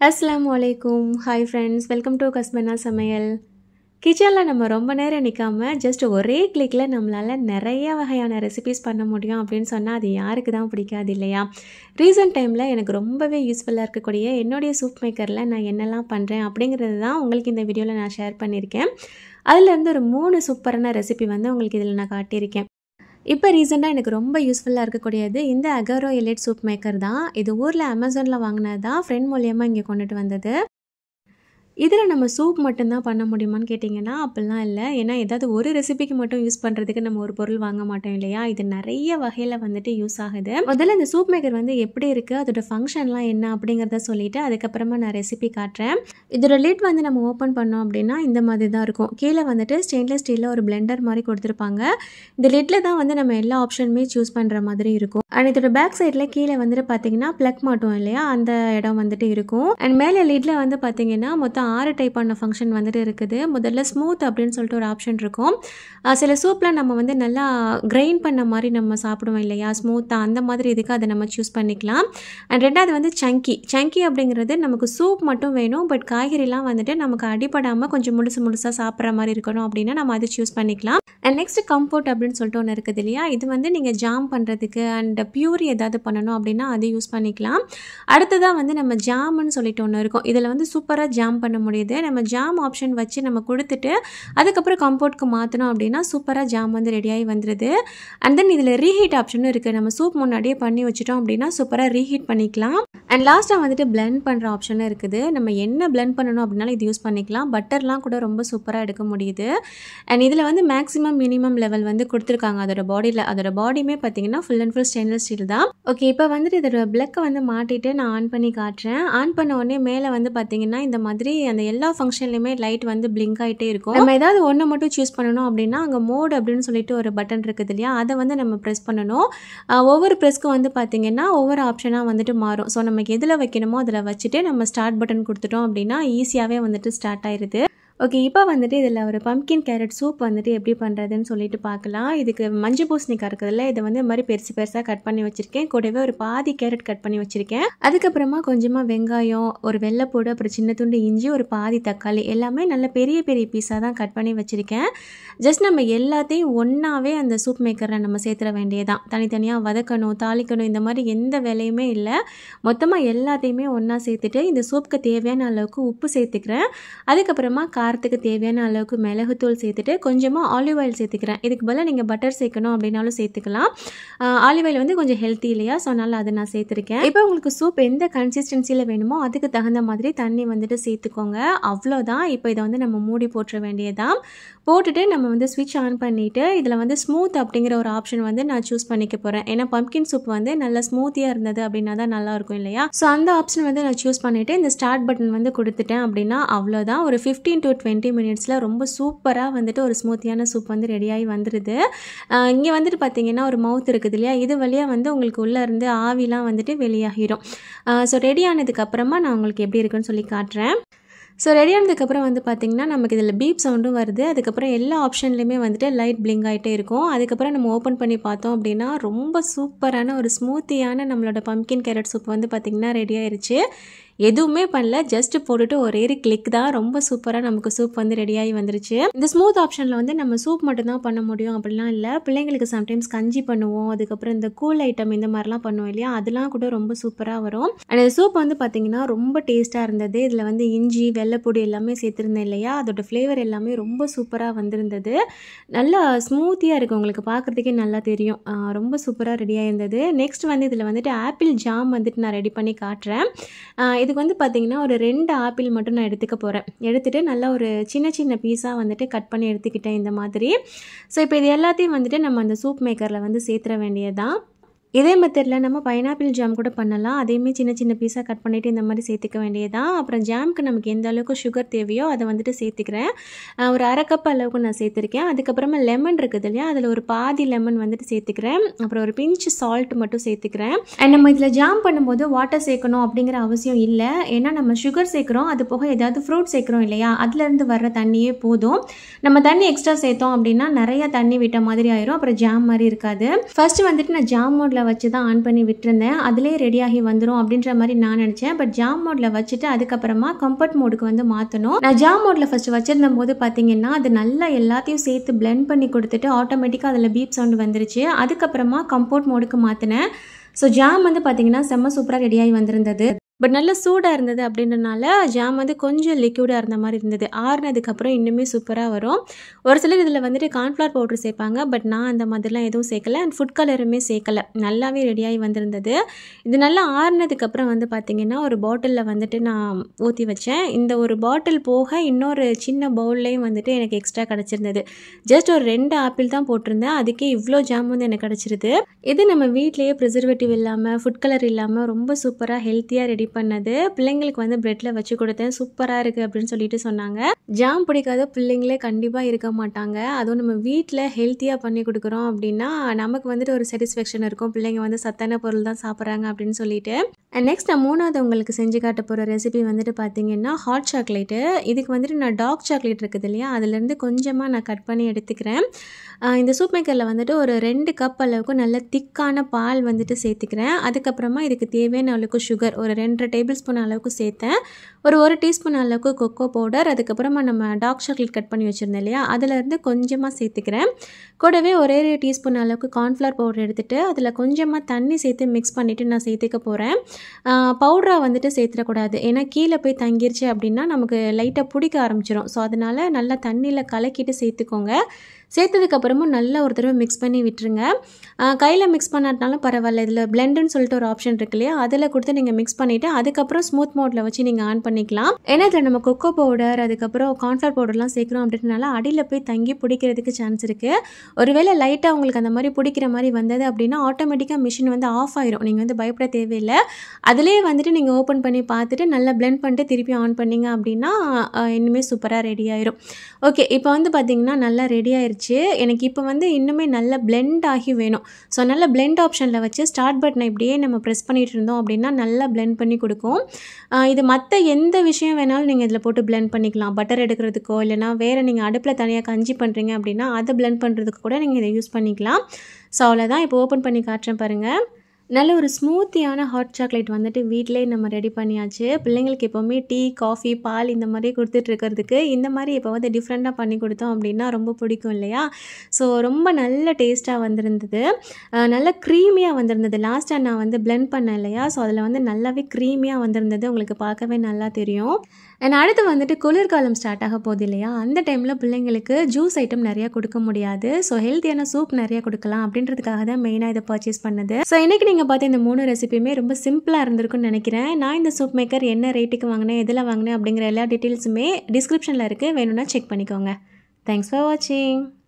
அஸ்ஸலாமு அலைக்கும் hi friends welcome to Kaspana சமையல் கிச்சனில் நம்ம ரொம்ப நேரம் நிற்காம ஜஸ்ட் ஒரே கிளிக்கில் நம்மளால் நிறைய வகையான ரெசிபிஸ் பண்ண முடியும் அப்படின்னு சொன்னால் அது யாருக்கு தான் பிடிக்காது இல்லையா ரீசன்ட் டைமில் எனக்கு ரொம்பவே யூஸ்ஃபுல்லாக இருக்கக்கூடிய என்னுடைய சூப் மேக்கரில் நான் என்னெல்லாம் பண்ணுறேன் அப்படிங்கிறது தான் உங்களுக்கு இந்த வீடியோவில் நான் ஷேர் பண்ணியிருக்கேன் அதுலேருந்து ஒரு மூணு சூப்பரான ரெசிபி வந்து உங்களுக்கு இதில் நான் காட்டியிருக்கேன் இப்போ ரீசெண்டாக எனக்கு ரொம்ப யூஸ்ஃபுல்லாக இருக்கக்கூடியது இந்த அகரோ எலைட் சூப் மேக்கர் தான் இது ஊரில் அமேசானில் வாங்கினது தான் ஃப்ரெண்ட் மூலியமாக இங்கே கொண்டுட்டு வந்தது இதில் நம்ம சூப் மட்டும்தான் பண்ண முடியுமான்னு கேட்டிங்கன்னா அப்படிலாம் இல்லை ஏன்னா ஏதாவது ஒரு ரெசிபிக்கு மட்டும் யூஸ் பண்ணுறதுக்கு நம்ம ஒரு பொருள் வாங்க மாட்டோம் இல்லையா இது நிறைய வகையில் வந்துட்டு யூஸ் ஆகுது முதல்ல இந்த சூப் மேக்கர் வந்து எப்படி இருக்குது அதோட ஃபங்க்ஷன்லாம் என்ன அப்படிங்கிறத சொல்லிவிட்டு அதுக்கப்புறமா நான் ரெசிபி காட்டுறேன் இதோட லிட் வந்து நம்ம ஓப்பன் பண்ணோம் அப்படின்னா இந்த மாதிரி தான் இருக்கும் கீழே வந்துட்டு ஸ்டெயின்லெஸ் ஸ்டீலில் ஒரு பிளெண்டர் மாதிரி கொடுத்துருப்பாங்க இந்த லிட்டில் தான் வந்து நம்ம எல்லா ஆப்ஷனுமே சூஸ் பண்ணுற மாதிரி இருக்கும் அண்ட் இதோட பேக் சைடில் கீழே வந்துட்டு பார்த்தீங்கன்னா ப்ளக் மாட்டோம் இல்லையா அந்த இடம் வந்துட்டு இருக்கும் அண்ட் மேலே லிட்டில் வந்து பார்த்தீங்கன்னா மொத்தம் ஆறு டைப்பான ஃபங்க்ஷன் வந்துட்டு இருக்குது முதல்ல ஸ்மூத் அப்படின்னு சொல்லிட்டு ஒரு ஆப்ஷன் இருக்கும் அஹ் சில சூப்பில் நம்ம வந்து நல்லா கிரைண்ட் பண்ண மாதிரி நம்ம சாப்பிடுவோம் இல்லையா ஸ்மூத்தாக அந்த மாதிரி இதுக்கு அதை நம்ம சூஸ் பண்ணிக்கலாம் அண்ட் ரெண்டாவது வந்து சங்கி சங்கி அப்படிங்கிறது நமக்கு சூப் மட்டும் வேணும் பட் காய்கறிலாம் வந்துட்டு நமக்கு அடிபடாமல் கொஞ்சம் முழுசு முழுசாக சாப்பிட்ற மாதிரி இருக்கணும் அப்படின்னா நம்ம அதை சூஸ் பண்ணிக்கலாம் அண்ட் நெக்ஸ்ட் கம்போர்ட் அப்படின்னு சொல்லிட்டு ஒன்று இருக்குது இல்லையா இது வந்து நீங்கள் ஜாம் பண்ணுறதுக்கு அண்ட் பியூரி ஏதாவது பண்ணணும் அப்படின்னா அது யூஸ் பண்ணிக்கலாம் அடுத்ததாக வந்து நம்ம ஜாம்னு சொல்லிட்டு ஒன்று இருக்கும் இதில் வந்து சூப்பராக ஜாம் பண்ண முடியுது நம்ம ஜாம் ஆப்ஷன் வச்சு நம்ம கொடுத்துட்டு அதுக்கப்புறம் கம்போர்ட்க்கு மாற்றினோம் அப்படின்னா சூப்பராக ஜாம் வந்து ரெடியாகி வந்துடுது அண்ட் தென் இதில் ரீஹீட் ஆப்ஷனும் இருக்குது நம்ம சூப் முன்னாடியே பண்ணி வச்சுட்டோம் அப்படின்னா சூப்பராக ரீஹீட் பண்ணிக்கலாம் அண்ட் லாஸ்ட்டாக வந்துட்டு பிளெண்ட் பண்ணுற ஆப்ஷனும் இருக்குது நம்ம என்ன பிளெண்ட் பண்ணணும் அப்படின்னாலும் இது யூஸ் பண்ணிக்கலாம் பட்டர்லாம் கூட ரொம்ப சூப்பராக எடுக்க முடியுது அண்ட் இதில் வந்து மேக்ஸிமம் மினிமம் லெவல் வந்து கொடுத்துருக்காங்க அதோட பாடியில் அதோட பாடியுமே பார்த்தீங்கன்னா full and full stainless steel தான் ஓகே இப்போ வந்துட்டு இதோட பிளக்கை வந்து மாட்டிட்டு நான் ஆன் பண்ணி காட்டுறேன் ஆன் பண்ண உடனே மேலே வந்து பார்த்தீங்கன்னா இந்த மாதிரி அந்த எல்லா ஃபங்க்ஷன்லையுமே லைட் வந்து பிளிங்க் ஆகிட்டே இருக்கும் நம்ம ஏதாவது ஒன்று மட்டும் சூஸ் பண்ணணும் அப்படின்னா அங்கே மோட் அப்படின்னு சொல்லிட்டு ஒரு பட்டன் இருக்குது இல்லையா அதை வந்து நம்ம ப்ரெஸ் பண்ணணும் ஆஹ் ஒவ்வொரு ப்ரெஸ்க்கும் வந்து பார்த்தீங்கன்னா ஒவ்வொரு ஆப்ஷனாக வந்துட்டு மாறும் ஸோ நமக்கு எதில் வைக்கணுமோ அதில் வச்சுட்டு நம்ம ஸ்டார்ட் பட்டன் கொடுத்துட்டோம் அப்படின்னா ஈஸியாகவே வந்துட்டு ஸ்டார்ட் ஆயிருது ஓகே இப்போ வந்துட்டு இதில் ஒரு பம்கின் கேரட் சூப் வந்துட்டு எப்படி பண்ணுறதுன்னு சொல்லிட்டு பார்க்கலாம் இதுக்கு மஞ்சள் பூசணிக்காய் இருக்குதுல்ல இதை வந்து இந்த மாதிரி பெருசு பெருசாக கட் பண்ணி வச்சுருக்கேன் கூடவே ஒரு பாதி கேரட் கட் பண்ணி வச்சுருக்கேன் அதுக்கப்புறமா கொஞ்சமாக வெங்காயம் ஒரு வெள்ளைப்பூடு அப்புறம் சின்ன துண்டு இஞ்சி ஒரு பாதி தக்காளி எல்லாமே நல்ல பெரிய பெரிய பீஸாக தான் கட் பண்ணி வச்சுருக்கேன் ஜஸ்ட் நம்ம எல்லாத்தையும் ஒன்றாவே அந்த சூப் மேக்கரில் நம்ம சேர்த்துற வேண்டியதான் தனித்தனியாக வதக்கணும் தாளிக்கணும் இந்த மாதிரி எந்த வேலையுமே இல்லை மொத்தமாக எல்லாத்தையுமே ஒன்றா சேர்த்துட்டு இந்த சூப்புக்கு தேவையான அளவுக்கு உப்பு சேர்த்துக்கிறேன் அதுக்கப்புறமா காரத்துக்கு தேவையான அளவுக்கு மிளகுத்தூள் சேர்த்துட்டு கொஞ்சமாக ஆலிவ் ஆயில் சேர்த்துக்கிறேன் இதுக்கு பதிலாக நீங்கள் பட்டர் சேர்க்கணும் அப்படின்னாலும் சேர்த்துக்கலாம் ஆலிவ் ஆயில் வந்து கொஞ்சம் ஹெல்த்தி இல்லையா ஸோ அதனால் அதை நான் சேர்த்துருக்கேன் இப்போ உங்களுக்கு சூப் எந்த கன்சிஸ்டன்சியில் வேணுமோ அதுக்கு தகுந்த மாதிரி தண்ணி வந்துட்டு சேர்த்துக்கோங்க அவ்வளோதான் இப்போ இதை வந்து நம்ம மூடி போட்டுற வேண்டியதான் போட்டுட்டு நம்ம வந்து ஸ்விட்ச் ஆன் பண்ணிவிட்டு இதில் வந்து ஸ்மூத் அப்படிங்கிற ஒரு ஆப்ஷன் வந்து நான் சூஸ் பண்ணிக்க போகிறேன் ஏன்னா பம்கின் சூப் வந்து நல்லா ஸ்மூத்தியாக இருந்தது அப்படின்னா தான் நல்லா இருக்கும் இல்லையா ஸோ அந்த ஆப்ஷன் வந்து நான் சூஸ் பண்ணிவிட்டு இந்த ஸ்டார்ட் பட்டன் வந்து கொடுத்துட்டேன் அப்படின்னா அவ்வளோதான் ஒரு ஃபிஃப்டீன் டு டுவெண்ட்டி மினிட்ஸில் ரொம்ப சூப்பராக வந்துட்டு ஒரு ஸ்மூத்தியான சூப் வந்து ரெடியாகி வந்துடுது இங்கே வந்துட்டு பார்த்தீங்கன்னா ஒரு மவுத் இருக்குது இல்லையா இது வழியாக வந்து உங்களுக்கு உள்ளே இருந்து ஆவிலாம் வந்துட்டு வெளியாகிரும் ஸோ ரெடி ஆனதுக்கப்புறமா நான் உங்களுக்கு எப்படி இருக்குன்னு சொல்லி காட்டுறேன் ஸோ ரெடி ஆனதுக்கப்புறம் வந்து பார்த்திங்கன்னா நமக்கு இதில் பீப் சவுண்டும் வருது அதுக்கப்புறம் எல்லா ஆப்ஷன்லையுமே வந்துட்டு லைட் பிளிங்க் ஆகிட்டே இருக்கும் அதுக்கப்புறம் நம்ம ஓப்பன் பண்ணி பார்த்தோம் அப்படின்னா ரொம்ப சூப்பரான ஒரு ஸ்மூத்தியான நம்மளோட பம்கின் கேரட் சூப் வந்து பார்த்திங்கன்னா ரெடி ஆயிருச்சு எதுவுமே பண்ணல ஜஸ்ட் போட்டுட்டு ஒரே ஒரு கிளிக் தான் ரொம்ப சூப்பராக நமக்கு சூப் வந்து ரெடியாகி வந்துருச்சு இந்த ஸ்மூத் ஆப்ஷனில் வந்து நம்ம சூப் மட்டும் தான் பண்ண முடியும் அப்படிலாம் இல்லை பிள்ளைங்களுக்கு சம்டைம்ஸ் கஞ்சி பண்ணுவோம் அதுக்கப்புறம் இந்த கூல் ஐட்டம் இந்த மாதிரிலாம் பண்ணுவோம் இல்லையா அதெல்லாம் கூட ரொம்ப சூப்பராக வரும் அண்ட் இந்த சூப் வந்து பார்த்தீங்கன்னா ரொம்ப டேஸ்ட்டாக இருந்தது இதில் வந்து இஞ்சி வெள்ளைப்பொடி எல்லாமே சேர்த்துருந்தேன் இல்லையா அதோட ஃப்ளேவர் எல்லாமே ரொம்ப சூப்பராக வந்திருந்தது நல்லா ஸ்மூத்தியாக இருக்குது உங்களுக்கு பார்க்குறதுக்கே நல்லா தெரியும் ஆஹ் ரொம்ப சூப்பராக ரெடியாக இருந்தது நெக்ஸ்ட் வந்து இதில் வந்துட்டு ஆப்பிள் ஜாம் வந்துட்டு நான் ரெடி பண்ணி காட்டுறேன் ஆஹ் இதுக்கு வந்து பார்த்திங்கன்னா ஒரு ரெண்டு ஆப்பிள் மட்டும் நான் எடுத்துக்க போகிறேன் எடுத்துகிட்டு நல்லா ஒரு சின்ன சின்ன பீஸாக வந்துட்டு கட் பண்ணி எடுத்துக்கிட்டேன் இந்த மாதிரி ஸோ இப்போ இது எல்லாத்தையும் வந்துட்டு நம்ம அந்த சூப் மேக்கரில் வந்து சேர்த்துற வேண்டியதுதான் இதே மெத்தடில் நம்ம பைனாப்பிள் ஜாம் கூட பண்ணலாம் அதையுமே சின்ன சின்ன பீஸாக கட் பண்ணிவிட்டு இந்த மாதிரி சேர்த்துக்க வேண்டியதான் அப்புறம் ஜாமுக்கு நமக்கு எந்த அளவுக்கு சுகர் தேவையோ அதை வந்துட்டு சேர்த்துக்கிறேன் ஆஹ் ஒரு அரை கப் அளவுக்கு நான் சேர்த்துருக்கேன் அதுக்கப்புறமா லெமன் இருக்குது இல்லையா அதில் ஒரு பாதி லெமன் வந்துட்டு சேர்த்துக்கிறேன் அப்புறம் ஒரு பிஞ்ச் சால்ட் மட்டும் சேர்த்துக்கிறேன் அண்ட் நம்ம இதில் ஜாம் பண்ணும்போது வாட்டர் சேர்க்கணும் அப்படிங்கிற அவசியம் இல்லை ஏன்னா நம்ம சுகர் சேர்க்குறோம் அது போக ஏதாவது ஃப்ரூட் சேர்க்குறோம் இல்லையா அதுலேருந்து வர்ற தண்ணியே போதும் நம்ம தண்ணி எக்ஸ்ட்ரா சேர்த்தோம் அப்படின்னா நிறைய தண்ணி விட்ட மாதிரி ஆயிரும் அப்புறம் ஜாம் மாதிரி இருக்காது ஃபர்ஸ்ட் வந்துட்டு நான் ஜாம் மோடில் மோடில் வச்சு தான் ஆன் பண்ணி விட்டுருந்தேன் அதிலே ரெடியாகி வந்துடும் அப்படின்ற மாதிரி நான் நினச்சேன் பட் ஜாம் மோடில் வச்சுட்டு அதுக்கப்புறமா கம்ஃபர்ட் மோடுக்கு வந்து மாற்றணும் நான் ஜாம் மோடில் ஃபஸ்ட்டு வச்சிருந்த போது பார்த்தீங்கன்னா அது நல்லா எல்லாத்தையும் சேர்த்து பிளெண்ட் பண்ணி கொடுத்துட்டு ஆட்டோமேட்டிக்காக அதில் பீப் சவுண்ட் வந்துருச்சு அதுக்கப்புறமா கம்ஃபர்ட் மோடுக்கு மாற்றினேன் ஸோ ஜாம் வந்து பார்த்தீங்கன்னா செம்ம சூப்பராக ரெடியாகி வந்திருந்தது பட் நல்ல சூடாக இருந்தது அப்படின்றனால ஜாம் வந்து கொஞ்சம் லிக்யூடாக இருந்த மாதிரி இருந்தது ஆறுனதுக்கப்புறம் இன்னுமே சூப்பராக வரும் ஒரு சிலர் இதில் வந்துட்டு கார்ன்ஃப்ளவர் பவுடர் சேர்ப்பாங்க பட் நான் அந்த மாதிரிலாம் எதுவும் சேர்க்கல அண்ட் ஃபுட் கலருமே சேர்க்கல நல்லாவே ரெடியாகி வந்திருந்தது இது நல்லா ஆறுனதுக்கப்புறம் வந்து பார்த்திங்கன்னா ஒரு பாட்டிலில் வந்துட்டு நான் ஊற்றி வச்சேன் இந்த ஒரு பாட்டில் போக இன்னொரு சின்ன பவுல்லையும் வந்துட்டு எனக்கு எக்ஸ்ட்ரா கிடச்சிருந்தது ஜஸ்ட் ஒரு ரெண்டு ஆப்பிள் தான் போட்டிருந்தேன் அதுக்கே இவ்வளோ ஜாம் வந்து எனக்கு கிடச்சிருது இது நம்ம வீட்லேயே ப்ரிசர்வேட்டிவ் இல்லாமல் ஃபுட் கலர் இல்லாமல் ரொம்ப சூப்பராக ஹெல்த்தியாக ரெடி பண்ணது பிள்ளைங்களுக்கு வந்து ப்ரெட்டில் வச்சு கொடுத்தேன் சூப்பராக இருக்குது அப்படின்னு சொல்லிட்டு சொன்னாங்க ஜாம் பிடிக்காத பிள்ளைங்களே கண்டிப்பாக இருக்க மாட்டாங்க அதுவும் நம்ம வீட்டில் ஹெல்த்தியாக பண்ணி கொடுக்குறோம் அப்படின்னா நமக்கு வந்துட்டு ஒரு சாட்டிஸ்ஃபேக்ஷன் இருக்கும் பிள்ளைங்க வந்து சத்தான பொருள் தான் சாப்பிட்றாங்க அப்படின்னு சொல்லிட்டு அண்ட் நெக்ஸ்ட் நான் மூணாவது உங்களுக்கு செஞ்சு காட்ட போகிற ரெசிபி வந்துட்டு பார்த்தீங்கன்னா ஹாட் சாக்லேட்டு இதுக்கு வந்துட்டு நான் டார்க் சாக்லேட் இருக்குது இல்லையா அதுலேருந்து கொஞ்சமாக நான் கட் பண்ணி எடுத்துக்கிறேன் இந்த சூப் மேக்கரில் வந்துட்டு ஒரு ரெண்டு கப் அளவுக்கு நல்ல திக்கான பால் வந்துட்டு சேர்த்துக்கிறேன் அதுக்கப்புறமா இதுக்கு தேவையான அளவுக்கு சுகர் ஒரு ரெண்டரை டேபிள் ஸ்பூன் அளவுக்கு சேர்த்தேன் ஒரு ஒரு டீஸ்பூன் அளவுக்கு கொக்கோ பவுடர் அதுக்கப்புறமா நம்ம டார்க் சாக்லேட் கட் பண்ணி வச்சுருந்தோம் இல்லையா அதிலேருந்து கொஞ்சமாக சேர்த்துக்கிறேன் கூடவே ஒரே ஒரு டீஸ்பூன் அளவுக்கு கார்ன்ஃப்ளவர் பவுடர் எடுத்துகிட்டு அதில் கொஞ்சமாக தண்ணி சேர்த்து மிக்ஸ் பண்ணிவிட்டு நான் சேர்த்துக்க போகிறேன் பவுடரை வந்துட்டு சேர்த்துடக்கூடாது ஏன்னா கீழே போய் தங்கிருச்சு அப்படின்னா நமக்கு லைட்டாக பிடிக்க ஆரம்பிச்சிடும் ஸோ அதனால் நல்லா தண்ணியில் கலக்கிட்டு சேர்த்துக்கோங்க சேர்த்ததுக்கப்புறமும் நல்லா ஒரு தடவை மிக்ஸ் பண்ணி விட்டுருங்க கையில் மிக்ஸ் பண்ணாட்டினாலும் பரவாயில்ல இதில் பிளெண்டுன்னு சொல்லிட்டு ஒரு ஆப்ஷன் இருக்கு இல்லையா அதில் கொடுத்து நீங்கள் மிக்ஸ் பண்ணிவிட்டு அதுக்கப்புறம் ஸ்மூத் மோடில் வச்சு நீங்கள் ஆன் பண்ணிக்கலாம் ஏன்னா இதில் நம்ம கொக்கோ பவுடர் அதுக்கப்புறம் கார்ன்ஃப்ளவர் பவுடர்லாம் சேர்க்குறோம் அப்படின்றனால அடியில் போய் தங்கி பிடிக்கிறதுக்கு சான்ஸ் இருக்குது ஒருவேளை லைட்டாக உங்களுக்கு அந்த மாதிரி பிடிக்கிற மாதிரி வந்தது அப்படின்னா ஆட்டோமேட்டிக்காக மிஷின் வந்து ஆஃப் ஆயிரும் நீங்கள் வந்து பயப்பட தேவையில்லை அதிலே வந்துட்டு நீங்கள் ஓப்பன் பண்ணி பார்த்துட்டு நல்லா பிளெண்ட் பண்ணிட்டு திருப்பி ஆன் பண்ணிங்க அப்படின்னா இன்னுமே சூப்பராக ரெடி ஆயிரும் ஓகே இப்போ வந்து பார்த்திங்கன்னா நல்லா ரெடி ஆயிருச்சு எனக்கு இப்போ வந்து இன்னுமே நல்லா பிளெண்ட் ஆகி வேணும் ஸோ நல்லா பிளெண்ட் ஆப்ஷனில் வச்சு ஸ்டார்ட் பட்டனை இப்படியே நம்ம ப்ரெஸ் பண்ணிகிட்டு இருந்தோம் அப்படின்னா நல்லா பிளெண்ட் பண்ணி கொடுக்கும் இது மற்ற எந்த விஷயம் வேணாலும் நீங்கள் இதில் போட்டு பிளெண்ட் பண்ணிக்கலாம் பட்டர் எடுக்கிறதுக்கோ இல்லைனா வேறு நீங்கள் அடுப்பில் தனியாக கஞ்சி பண்ணுறீங்க அப்படின்னா அதை பிளெண்ட் பண்ணுறதுக்கு கூட நீங்கள் இதை யூஸ் பண்ணிக்கலாம் ஸோ அவ்வளோதான் இப்போ ஓப்பன் பண்ணி காட்டுறேன் பாருங்கள் நல்ல ஒரு ஸ்மூத்தியான ஹாட் சாக்லேட் வந்துட்டு வீட்டிலே நம்ம ரெடி பண்ணியாச்சு பிள்ளைங்களுக்கு எப்போவுமே டீ காஃபி பால் இந்த மாதிரி கொடுத்துட்ருக்கிறதுக்கு இந்த மாதிரி இப்போ வந்து டிஃப்ரெண்ட்டாக பண்ணி கொடுத்தோம் அப்படின்னா ரொம்ப பிடிக்கும் இல்லையா ஸோ ரொம்ப நல்ல டேஸ்ட்டாக வந்திருந்தது நல்ல க்ரீமியாக வந்திருந்தது லாஸ்ட்டாக நான் வந்து பிளெண்ட் பண்ணேன் இல்லையா ஸோ அதில் வந்து நல்லாவே க்ரீமியாக வந்திருந்தது உங்களுக்கு பார்க்கவே நல்லா தெரியும் அண்ட் அடுத்து வந்துட்டு குளிர்காலம் ஸ்டார்ட் ஆக போகுது இல்லையா அந்த டைமில் பிள்ளைங்களுக்கு ஜூஸ் ஐட்டம் நிறையா கொடுக்க முடியாது ஸோ ஹெல்த்தியான சூப் நிறையா கொடுக்கலாம் அப்படின்றதுக்காக தான் மெயினாக இதை பர்ச்சேஸ் பண்ணது ஸோ இன்றைக்கி நீங்கள் பார்த்த இந்த மூணு ரெசிபியுமே ரொம்ப சிம்பிளாக இருந்திருக்குன்னு நினைக்கிறேன் நான் இந்த சூப் மேக்கர் என்ன ரேட்டுக்கு வாங்கினேன் எதில் வாங்கினேன் அப்படிங்கிற எல்லா டீட்டெயில்ஸுமே டிஸ்கிரிப்ஷனில் இருக்குது வேணும்னா செக் பண்ணிக்கோங்க தேங்க்ஸ் ஃபார் வாட்சிங்